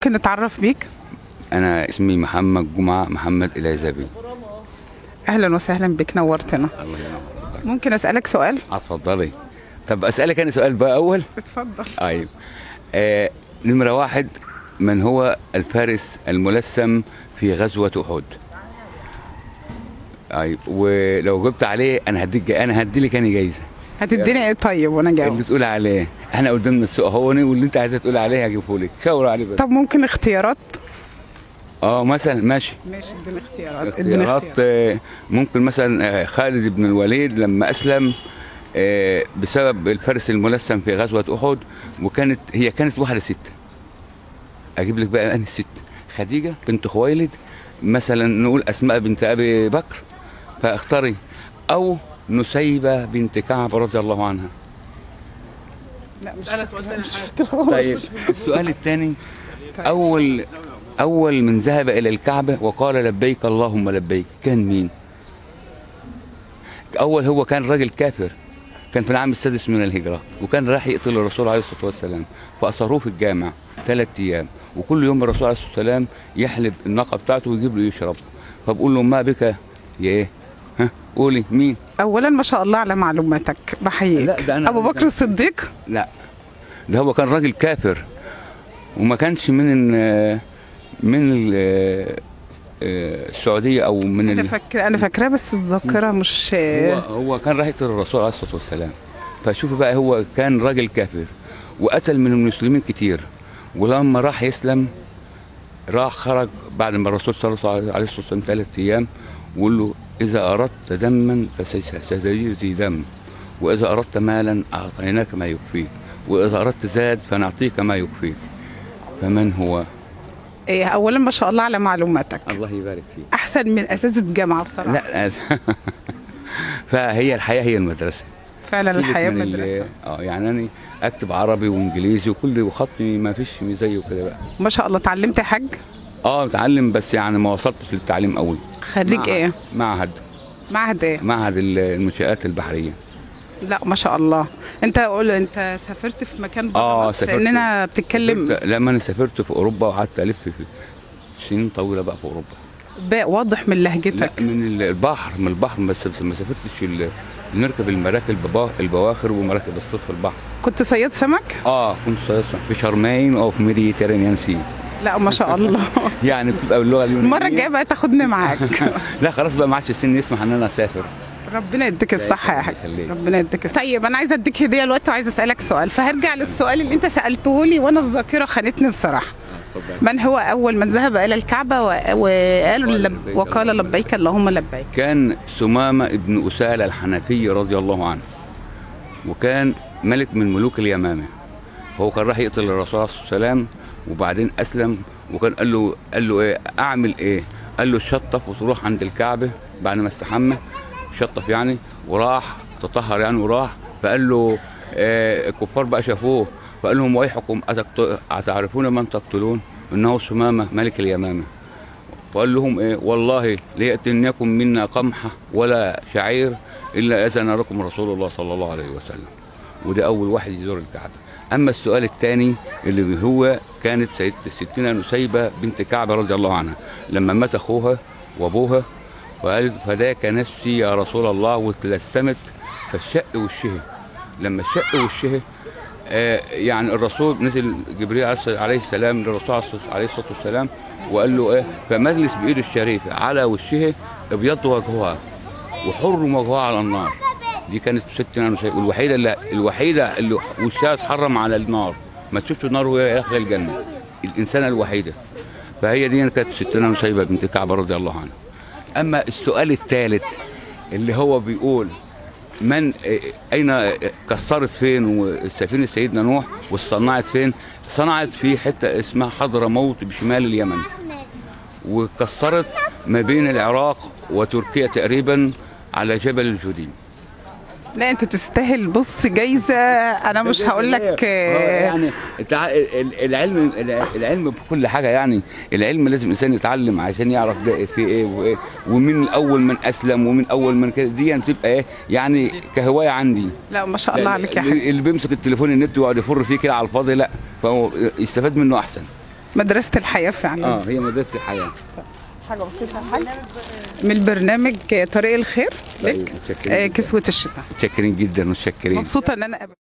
ممكن نتعرف بيك انا اسمي محمد جمعه محمد اليزابي اهلا وسهلا بك نورتنا الله ينور ممكن اسالك سؤال اتفضلي طب اسالك انا سؤال بقى اول اتفضل ايوه آه نمره واحد من هو الفارس الملثم في غزوه احد ايوه ولو جبت عليه انا هديك انا هدي لك انا جايزه هتديني ايه طيب وانا اللي جاوب تقول عليه احنا قدامنا السوق هوني واللي انت عايزه تقول عليه هجيبه لك شاور عليه بس طب ممكن اختيارات اه مثلا ماشي ماشي اديني اختيارات اديني اختيارات اختيارات آه، ممكن مثلا آه، خالد بن الوليد لما اسلم آه، بسبب الفرس الملثم في غزوه احد وكانت هي كانت واحده ست اجيب لك بقى انهي ست خديجه بنت خويلد مثلا نقول اسماء بنت ابي بكر فاختاري او نسيبه بنت كعب رضي الله عنها لا مش انا سؤال تاني طيب السؤال الثاني اول اول من ذهب الى الكعبه وقال لبيك اللهم لبيك كان مين اول هو كان راجل كافر كان في العام السادس من الهجره وكان راح يقتل الرسول عليه الصلاه والسلام فاثروه في الجامع ثلاث ايام وكل يوم الرسول عليه الصلاه والسلام يحلب الناقه بتاعته ويجيب له يشرب فبقول له ما بك يا ايه ها قولي مين اولا ما شاء الله على معلوماتك بحييك لا، ده أنا- ابو بكر الصديق لا ده هو كان راجل كافر وما كانش من ال- من ال- السعوديه او من انا ال... فاكره انا فاكراه بس الذاكره مش هو هو كان راح يقتل الرسول عليه الصلاه والسلام فشوفوا بقى هو كان راجل كافر وقتل من المسلمين كتير ولما راح يسلم راح خرج بعد ما الرسول صلى الله عليه وسلم ثلاث ايام وقول له اذا اردت دما فستجد دم واذا اردت مالا اعطيناك ما يكفيك واذا اردت زاد فنعطيك ما يكفيك فمن هو إيه اولا ما شاء الله على معلوماتك الله يبارك فيك احسن من اساتذه جامعه بصراحه لا فهي الحياه هي المدرسه فعلا سيبك الحياه من ال- مدرسه اه يعني انا اكتب عربي وانجليزي وكل وخطي ما فيش زيه كده بقى ما شاء الله اتعلمت حاج اه متعلم بس يعني ما وصلتش للتعليم قوي خريج معهد- ايه معهد معهد ايه معهد ال- المنشآت البحرية لا ما شاء الله انت قول انت سافرت في مكان بره اه مصر لاننا بتتكلم سافرت- لما انا سافرت في اوروبا وقعدت الف في سنين طويله بقى في اوروبا باء واضح من لا لهجتك من ال- البحر من البحر بس بس ما سافرتش ال- نركب المراكب الببا- البواخر ومراكب الصيد في البحر كنت صياد سمك اه كنت صياد سمك في شرمين او في ميديترينيان سي لا ما شاء الله يعني بتبقى باللغه اليونانيه المره الجايه بقى تاخدني معاك لا خلاص بقى ما عادش السن يسمح ان انا اسافر ربنا يديك الصحه يا حاج يخليك. ربنا يديك طيب انا عايزه اديك هديه دلوقتي وعايزه اسالك سؤال فهرجع للسؤال اللي انت سالته لي وانا الذاكره خانتني بصراحه من هو اول من ذهب الى الكعبه و- وقال لب وقال لبيك اللهم لبيك كان سمامة ابن أسالة الحنفي رضي الله عنه وكان ملك من ملوك اليمامة هو كان راح يقتل الرسول عليه الصلاة والسلام وبعدين أسلم وكان قال له قال له إيه أعمل إيه؟ قال له شطف وتروح عند الكعبة بعد ما استحمى شطف يعني وراح تطهر يعني وراح فقال له آه الكفار بقى شافوه فقال لهم ويحكم أتقت- أتعرفون من تقتلون؟ إنه سمامة ملك اليمامة وقال لهم ايه والله ليأتنكم منا قمحة ولا شعير إلا أذن لكم رسول الله صلى الله عليه وسلم وده أول واحد يزور الكعبة أما السؤال الثاني اللي هو كانت سيد ستنا نسيبة بنت كعب رضي الله عنها لما مات أخوها وأبوها وقالت فداك نفسي يا رسول الله وتلسمت فالشق وشه لما الشق وشه آه، يعني الرسول نزل جبريل عليه الص- عليه السلام للرسول عليه الص- عليه الصلاه والسلام وقال له ايه فمجلس بايده الشريفه على وشه ابيض وجهها وحرم وجهها على النار دي كانت ستنا نسيب والوحيده اللي الوحيده اللي وشها اتحرم على النار ما تشوفش النار وهي داخله الجنه الانسانه الوحيده فهي دي كانت ستنا نسيبه بنت كعب رضي الله عنها اما السؤال الثالث اللي هو بيقول من اين كسرت فين وسفينه سيدنا نوح وصنعت فين صنعت في حته اسمها حضرموت بشمال اليمن وكسرت ما بين العراق وتركيا تقريبا على جبل الجودين لا انت تستاهل بص جايزه انا مش هقول لك آه، يعني التع- ال- العلم العلم بكل حاجه يعني العلم لازم الانسان يتعلم عشان يعرف ده في ايه وايه ومين اول من اسلم ومين اول من كده دي تبقى ايه يعني كهوايه عندي لا ما شاء الله عليك يا اللي- حبيبي اللي بيمسك التليفون النت ويقعد يفر فيه كده على الفاضي لا فهو يستفاد منه احسن مدرسه الحياه فعلا اه هي مدرسه الحياه حاجه بسيطه يا حاج من البرنامج طريق الخير طيب، لك متشكرين آه، جداً. كسوه الشتاء متشكرين جدا متشكرين مبسوطه ان انا